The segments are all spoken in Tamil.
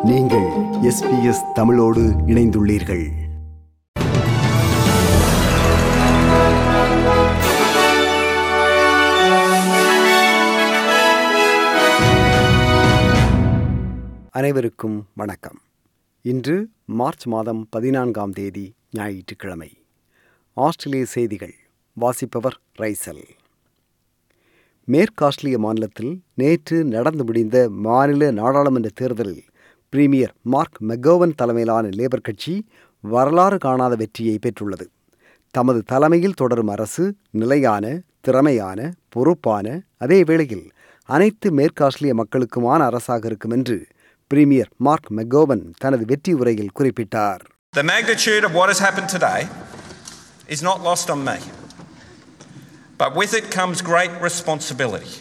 நீங்கள் எஸ்பிஎஸ் தமிழோடு இணைந்துள்ளீர்கள் அனைவருக்கும் வணக்கம் இன்று மார்ச் மாதம் பதினான்காம் தேதி ஞாயிற்றுக்கிழமை ஆஸ்திரேலிய செய்திகள் வாசிப்பவர் ரைசல் மேற்காஸ்ட்லிய மாநிலத்தில் நேற்று நடந்து முடிந்த மாநில நாடாளுமன்ற தேர்தலில் பிரீமியர் மார்க் மெகோவன் தலைமையிலான லேபர் கட்சி வரலாறு காணாத வெற்றியை பெற்றுள்ளது தமது தலைமையில் தொடரும் அரசு நிலையான திறமையான பொறுப்பான அதே வேளையில் அனைத்து மேற்காஸ்ட்லிய மக்களுக்குமான அரசாக இருக்கும் என்று பிரீமியர் மார்க் மெகோவன் தனது வெற்றி உரையில் குறிப்பிட்டார் The magnitude of what has happened today is not lost on me, but with it comes great responsibility.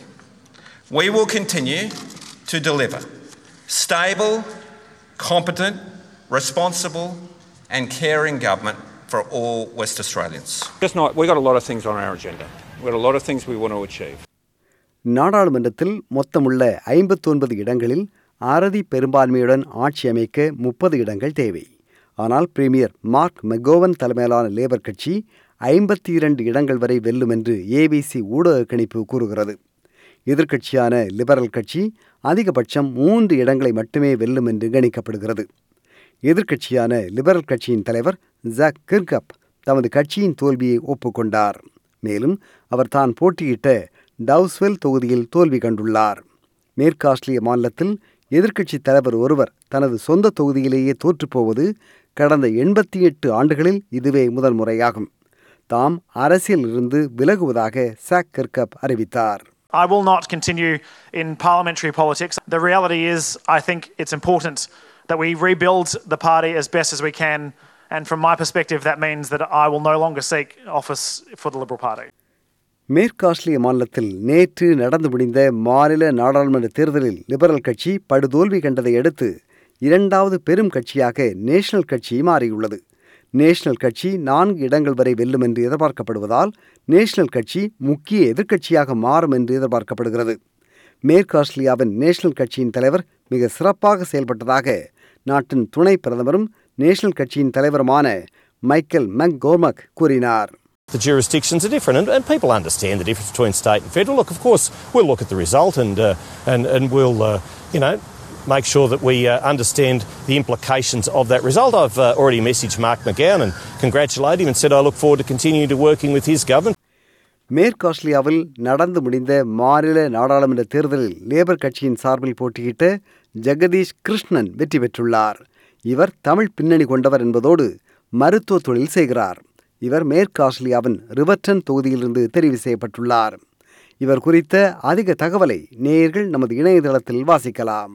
We will continue to deliver stable, competent, responsible, and caring government for all West Australians. Just not, we've got a lot of things on our agenda. We've got a lot of things we want to achieve. நாடாளுமன்றத்தில் மொத்தமுள்ள ஐம்பத்தொன்பது இடங்களில் அறுதி பெரும்பான்மையுடன் ஆட்சி அமைக்க முப்பது இடங்கள் தேவை ஆனால் பிரீமியர் மார்க் மெகோவன் தலைமையிலான லேபர் கட்சி ஐம்பத்தி இரண்டு இடங்கள் வரை வெல்லும் என்று ஏபிசி ஊடக கணிப்பு கூறுகிறது எதிர்க்கட்சியான லிபரல் கட்சி அதிகபட்சம் மூன்று இடங்களை மட்டுமே வெல்லும் என்று கணிக்கப்படுகிறது எதிர்க்கட்சியான லிபரல் கட்சியின் தலைவர் ஜாக் கிர்கப் தமது கட்சியின் தோல்வியை ஒப்புக்கொண்டார் மேலும் அவர் தான் போட்டியிட்ட டவுஸ்வெல் தொகுதியில் தோல்வி கண்டுள்ளார் மேற்காஸ்ட்லிய மாநிலத்தில் எதிர்க்கட்சி தலைவர் ஒருவர் தனது சொந்த தொகுதியிலேயே தோற்றுப்போவது கடந்த எண்பத்தி எட்டு ஆண்டுகளில் இதுவே முதல் முறையாகும் தாம் அரசியல் இருந்து விலகுவதாக சாக் கர்கப் அறிவித்தார் I will not continue in parliamentary politics. The reality is, I think it's important that we rebuild the party as best as we can. And from my perspective, that means that I will no longer seek office for the Liberal Party. மேற்காஸ்ட்லிய மாநிலத்தில் நேற்று நடந்து முடிந்த மாநில நாடாளுமன்ற தேர்தலில் லிபரல் கட்சி படுதோல்வி கண்டதை அடுத்து இரண்டாவது பெரும் கட்சியாக நேஷனல் கட்சி மாறியுள்ளது நேஷனல் கட்சி நான்கு இடங்கள் வரை வெல்லும் என்று எதிர்பார்க்கப்படுவதால் நேஷனல் கட்சி முக்கிய எதிர்க்கட்சியாக மாறும் என்று எதிர்பார்க்கப்படுகிறது மேற்கு ஆஸ்திரேலியாவின் நேஷனல் கட்சியின் தலைவர் மிக சிறப்பாக செயல்பட்டதாக நாட்டின் துணை பிரதமரும் நேஷனல் கட்சியின் தலைவருமான மைக்கேல் மெக் கோர்மக் கூறினார் the jurisdictions are different, and, and people understand the difference between state and federal. Look, of course, we'll look at the result and uh, and and we'll uh, you know make sure that we uh, understand the implications of that result. I've uh, already messaged Mark McGowan and congratulated him and said I look forward to continuing to working with his government. மேற்கு ஆஸ்திரேலியாவில் நடந்து முடிந்த மாநில நாடாளுமன்ற தேர்தலில் லேபர் கட்சியின் சார்பில் போட்டியிட்ட ஜெகதீஷ் கிருஷ்ணன் வெற்றி பெற்றுள்ளார் இவர் தமிழ் பின்னணி கொண்டவர் என்பதோடு மருத்துவ தொழில் செய்கிறார் இவர் மேற்கு ஆஸ்திரேலியாவின் ரிவர்டன் தொகுதியிலிருந்து தெரிவு செய்யப்பட்டுள்ளார் இவர் குறித்த அதிக தகவலை நேயர்கள் நமது இணையதளத்தில் வாசிக்கலாம்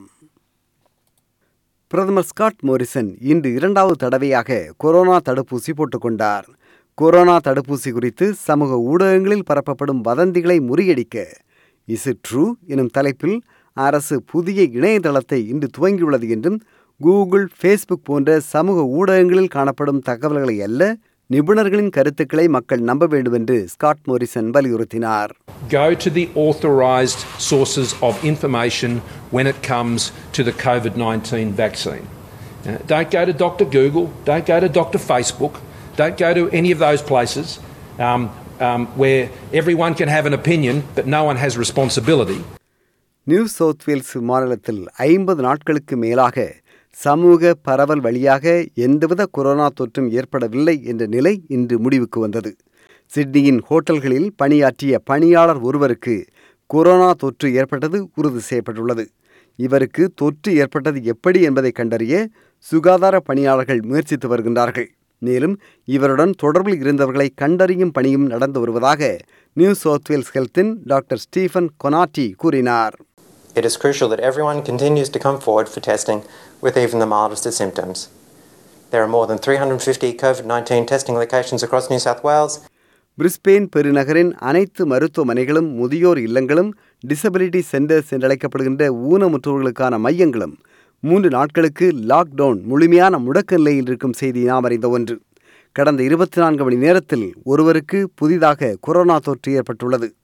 பிரதமர் ஸ்காட் மோரிசன் இன்று இரண்டாவது தடவையாக கொரோனா தடுப்பூசி போட்டுக்கொண்டார் கொரோனா தடுப்பூசி குறித்து சமூக ஊடகங்களில் பரப்பப்படும் வதந்திகளை முறியடிக்க இஸ் ட்ரூ எனும் தலைப்பில் அரசு புதிய இணையதளத்தை இன்று துவங்கியுள்ளது என்றும் கூகுள் ஃபேஸ்புக் போன்ற சமூக ஊடகங்களில் காணப்படும் தகவல்களை அல்ல நிபுணர்களின் கருத்துக்களை மக்கள் நம்ப வேண்டும் என்று ஸ்காட் மோரிசன் வலியுறுத்தினார் Go to the authorised sources of information when it comes to the COVID 19 vaccine. Uh, don't go to Dr. Google, don't go to Dr. Facebook, don't go to any of those places um, um, where everyone can have an opinion but no one has responsibility. New South Wales மாநிலத்தில் ஐம்பது நாட்களுக்கு மேலாக சமூக பரவல் வழியாக எந்தவித கொரோனா தொற்றும் ஏற்படவில்லை என்ற நிலை இன்று முடிவுக்கு வந்தது சிட்னியின் ஹோட்டல்களில் பணியாற்றிய பணியாளர் ஒருவருக்கு கொரோனா தொற்று ஏற்பட்டது உறுதி செய்யப்பட்டுள்ளது இவருக்கு தொற்று ஏற்பட்டது எப்படி என்பதை கண்டறிய சுகாதார பணியாளர்கள் முயற்சித்து வருகின்றார்கள் மேலும் இவருடன் தொடர்பில் இருந்தவர்களை கண்டறியும் பணியும் நடந்து வருவதாக நியூ சவுத் வேல்ஸ் ஹெல்த்தின் டாக்டர் ஸ்டீஃபன் கொனாட்டி கூறினார் It is crucial that everyone continues to come forward for testing with even the mildest of symptoms. There are more than 350 COVID 19 testing locations across New South Wales. Brisbane பெருநகரின் அனைத்து மருத்துவமனைகளும் முதியோர் இல்லங்களும் டிசபிலிட்டி சென்டர்ஸ் என்றழைக்கப்படுகின்ற ஊனமுற்றோர்களுக்கான மையங்களும் மூன்று நாட்களுக்கு லாக்டவுன் முழுமையான முடக்க நிலையில் இருக்கும் செய்தி நாம் அறிந்த ஒன்று கடந்த இருபத்தி நான்கு மணி நேரத்தில் ஒருவருக்கு புதிதாக கொரோனா தொற்று ஏற்பட்டுள்ளது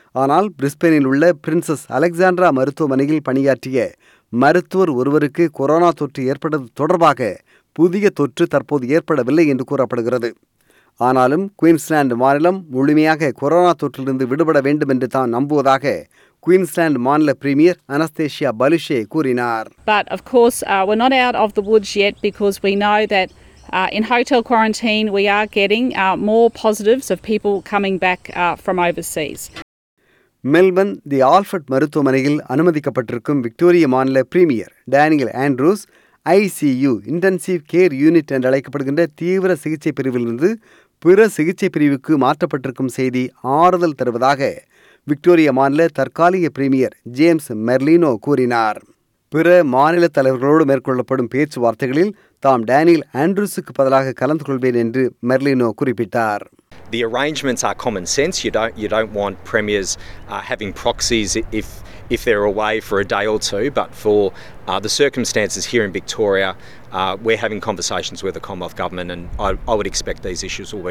ஆனால் பிரிஸ்பெனில் உள்ள பிரின்சஸ் அலெக்சாண்ட்ரா மருத்துவமனையில் பணியாற்றிய மருத்துவர் ஒருவருக்கு கொரோனா தொற்று ஏற்பட்டது தொடர்பாக புதிய தொற்று தற்போது ஏற்படவில்லை என்று கூறப்படுகிறது ஆனாலும் குயின்ஸ்லாந்து மாநிலம் முழுமையாக கொரோனா தொற்றிலிருந்து விடுபட வேண்டும் என்று தான் நம்புவதாக குயின்ஸ்லாந்து மாநில பிரீமியர் அனஸ்தேஷியா பலுஷே கூறினார் But of course, uh, we're not out of the woods yet because we know that uh, in hotel quarantine we are getting uh, more positives of people coming back uh, from overseas. Melbourne the Alfred மருத்துவமனையில் அனுமதிக்கப்பட்டிருக்கும் விக்டோரிய மாநில premier Daniel Andrews ICU intensive care unit என்று அழைக்கப்படுகின்ற தீவிர சிகிச்சை பிரிவிலிருந்து பிற சிகிச்சை பிரிவுக்கு மாற்றப்பட்டிருக்கும் செய்தி ஆறுதல் தருவதாக விக்டோரிய மாநில தற்காலிக பிரீமியர் ஜேம்ஸ் மெர்லினோ கூறினார் பிற மாநில தலைவர்களோடு மேற்கொள்ளப்படும் பேச்சுவார்த்தைகளில் தாம் டேனியல் ஆண்ட்ரூஸுக்கு பதிலாக கலந்து கொள்வேன் என்று மெர்லினோ குறிப்பிட்டார் The arrangements are common sense. You don't you don't want premiers uh, having proxies if if they're away for a day or two. But for uh, the circumstances here in Victoria, uh, we're having conversations with the Commonwealth Government, and I, I would expect these issues will be.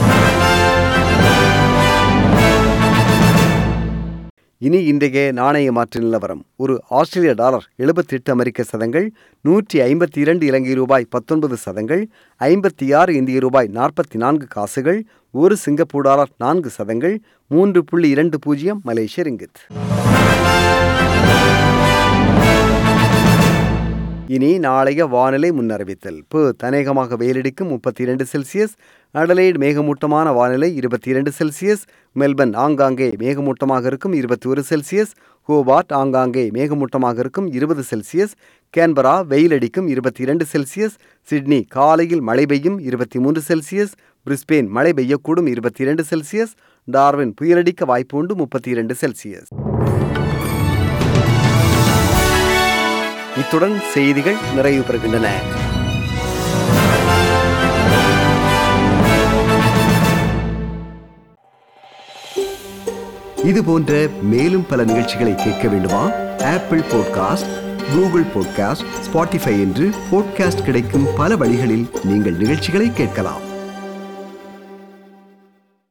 இனி இன்றைய நாணய மாற்று நிலவரம் ஒரு ஆஸ்திரேலிய டாலர் எழுபத்தி எட்டு அமெரிக்க சதங்கள் நூற்றி ஐம்பத்தி இரண்டு இலங்கை ரூபாய் பத்தொன்பது சதங்கள் ஐம்பத்தி ஆறு இந்திய ரூபாய் நாற்பத்தி நான்கு காசுகள் ஒரு சிங்கப்பூர் டாலர் நான்கு சதங்கள் மூன்று புள்ளி இரண்டு பூஜ்ஜியம் மலேசிய ரிங்கித் இனி நாளைய வானிலை முன்னறிவித்தல் பு தனேகமாக வெயிலடிக்கும் முப்பத்தி இரண்டு செல்சியஸ் அடலைட் மேகமூட்டமான வானிலை இருபத்தி இரண்டு செல்சியஸ் மெல்பர்ன் ஆங்காங்கே மேகமூட்டமாக இருக்கும் இருபத்தி ஒரு செல்சியஸ் ஹோபார்ட் ஆங்காங்கே மேகமூட்டமாக இருக்கும் இருபது செல்சியஸ் கேன்பரா வெயிலடிக்கும் இருபத்தி இரண்டு செல்சியஸ் சிட்னி காலையில் மழை பெய்யும் இருபத்தி மூன்று செல்சியஸ் பிரிஸ்பெயின் மழை பெய்யக்கூடும் இருபத்தி இரண்டு செல்சியஸ் டார்வின் புயலடிக்க வாய்ப்பு உண்டு முப்பத்தி இரண்டு செல்சியஸ் இத்துடன் செய்திகள் நிறைவு பெறுகின்றன இது போன்ற மேலும் பல நிகழ்ச்சிகளை கேட்க வேண்டுமா Apple podcast Google podcast Spotify என்று பாட்காஸ்ட் கிடைக்கும் பல வழிகளில் நீங்கள் நிகழ்ச்சிகளை கேட்கலாம்